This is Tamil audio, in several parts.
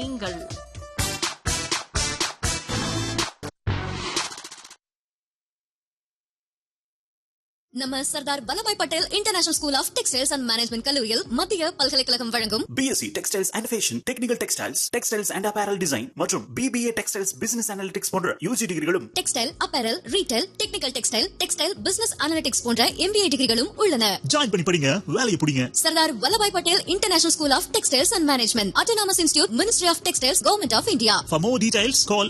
நீங்கள் நம்ம Sardar Vallabhbhai Patel international school of textiles and management கல்லூரியில் மத்திய பல்கலைக்கழகம் வழங்கும் BSc textiles and fashion technical textiles textiles and apparel design மற்றும் பிபிஏ டெக்ஸ்டைல்ஸ் பிசினஸ் அனாலிட்டிக்ஸ் போன்ற யூஜி டிகிரிகளும் textile apparel retail technical textile textile business analytics போன்ற எம்பிஏ டிகிரிகளும் உள்ளன ஜாயின் பண்ணி படிங்க வேலையை பிடிங்க Sardar Vallabhbhai Patel international school of textiles and management autonomous institute ministry of textiles government of India For more details, call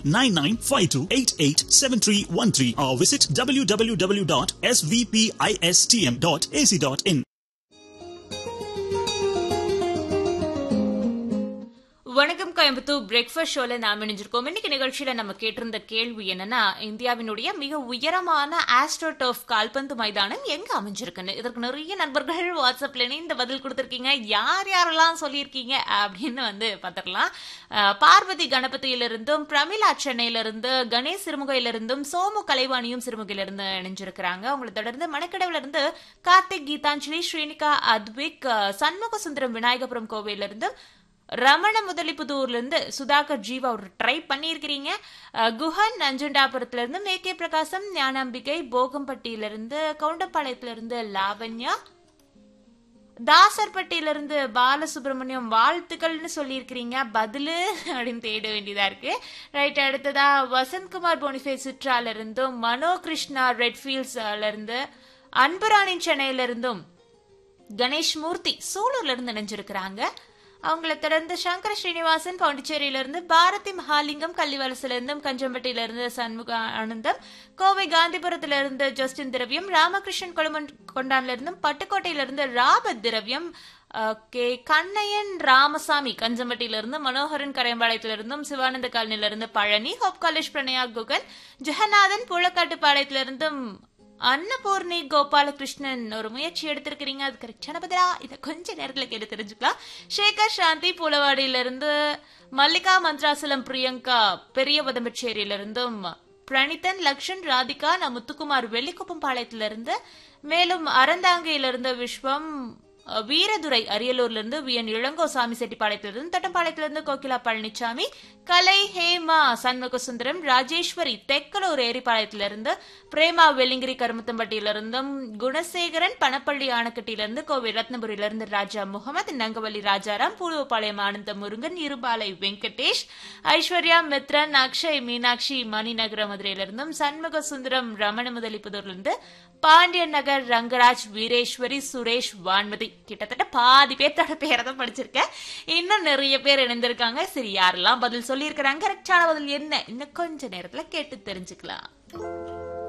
9952887313 or visit www.svpistm.ac.in. வணக்கம் கோயம்புத்தூர் பிரேக்ஃபாஸ்ட் ஷோல நாம் இணைஞ்சிருக்கோம் இன்னைக்கு நிகழ்ச்சியில நம்ம கேட்டிருந்த கேள்வி என்னன்னா இந்தியாவினுடைய மிக உயரமான ஆஸ்ட்ரோ டர்ஃப் கால்பந்து மைதானம் எங்க அமைஞ்சிருக்குன்னு இதற்கு நிறைய நண்பர்கள் வாட்ஸ்அப்ல இந்த பதில் கொடுத்திருக்கீங்க யார் யாரெல்லாம் சொல்லியிருக்கீங்க அப்படின்னு வந்து பார்த்துக்கலாம் அஹ், பார்வதி கணபதியிலிருந்தும் பிரமிளா சென்னையிலிருந்து கணேஷ் சிறுமுகையிலிருந்தும் சோமு கலைவாணியும் சிறுமுகையிலிருந்து இணைஞ்சிருக்கிறாங்க உங்களை தொடர்ந்து மணக்கடவுல இருந்து கார்த்திக் கீதாஞ்சலி ஸ்ரீனிகா அத்விக் அஹ், சண்முக சுந்தரம் விநாயகபுரம் கோவையிலிருந்து ரமண முதலிப்புதூர்ல இருந்து சுதாகர் ஜீவா ஒரு ட்ரை பண்ணியிருக்கிறீங்க அஹ், குஹன் நஞ்சுண்டாபுரத்துல இருந்து மேகே பிரகாசம் ஞானாம்பிகை போகம்பட்டியில இருந்து கவுண்டம்பாளையத்துல இருந்து லாவண்யா தாசர்பட்டியில இருந்து பாலசுப்ரமணியம் வாழ்த்துக்கள்னு சொல்லியிருக்கிறீங்க பதிலு அப்படின்னு தேட வேண்டியதா இருக்கு ரைட் அடுத்ததா வசந்த்குமார் போனிஃபே சிட்ரால இருந்தும் மனோ கிருஷ்ணா ரெட்ஃபீல்ட்ஸ்ல இருந்து அன்புராணி சென்னையில இருந்தும் கணேஷ் மூர்த்தி சூலூர்ல இருந்து இணைஞ்சிருக்கிறாங்க அவங்கள தொடர்ந்து சங்கர ஸ்ரீனிவாசன் பாண்டிச்சேரியில இருந்து பாரதி மகாலிங்கம் கள்ளிவலசுல இருந்தும் கஞ்சம்பட்டியில இருந்து சண்முக ஆனந்தம் கோவை காந்திபுரத்துல இருந்து ஜஸ்டின் திரவியம் ராமகிருஷ்ணன் கொழுமன் கொண்டான்ல இருந்தும் பட்டுக்கோட்டையில இருந்து ராபத் திரவியம் ஓகே கண்ணையன் ராமசாமி கஞ்சம்பட்டியில இருந்து மனோகரன் கரையம்பாளையத்துல இருந்தும் சிவானந்த காலனில இருந்து பழனி ஹோப் காலேஜ் பிரணயா குகன் ஜெகநாதன் புழக்காட்டுப்பாளையத்துல இருந்தும் அன்னபூர்ணி கோபாலகிருஷ்ணன் ஒரு முயற்சி எடுத்திருக்கிறீங்க அது கரெக்டான பதிலா இதை கொஞ்ச நேரத்துல கேட்டு தெரிஞ்சுக்கலாம் சேகர் சாந்தி பூலவாடியில இருந்து மல்லிகா மந்த்ராசலம் பிரியங்கா பெரிய பதம்பச்சேரியில இருந்தும் பிரணிதன் லக்ஷன் ராதிகா நான் முத்துக்குமார் வெள்ளிக்குப்பம் பாளையத்துல இருந்து மேலும் அறந்தாங்கையில இருந்த விஸ்வம் அஹ், வீரதுரை அரியலூர்ல இருந்து வி என் இளங்கோ சாமி செட்டிப்பாளையத்துல இருந்து தட்டம்பாளையத்துல இருந்து கோகிலா பழனிசாமி கலை ஹேமா சண்முக சுந்தரம் ராஜேஸ்வரி தெக்கலூர் ஏரிப்பாளையத்துல இருந்து பிரேமா வெள்ளிங்கிரி கருமத்தம்பட்டியில இருந்தும் குணசேகரன் பணப்பள்ளி ஆனக்கட்டியில இருந்து கோவை ரத்னபுரியில இருந்து ராஜா முகமது நங்கவல்லி ராஜாராம் பூர்வபாளையம் ஆனந்த முருகன் இருபாலை வெங்கடேஷ் ஐஸ்வர்யா மித்ரன் அக்ஷய் மீனாட்சி மணிநகர மதுரையில இருந்தும் சண்முக சுந்தரம் ரமண முதலிப்புதூர்ல இருந்து பாண்டியன் நகர் ரங்கராஜ் வீரேஸ்வரி சுரேஷ் வான்மதி கிட்டத்தட்ட பாதி பேர்த்தோட பேரை தான் படிச்சிருக்கேன் இன்னும் நிறைய பேர் இணைந்திருக்காங்க சரி யாரெல்லாம் பதில் சொல்லியிருக்கிறாங்க கரெக்டான பதில் என்ன இன்னும் கொஞ்ச நேரத்துல கேட்டு தெரிஞ்சுக்கலாம்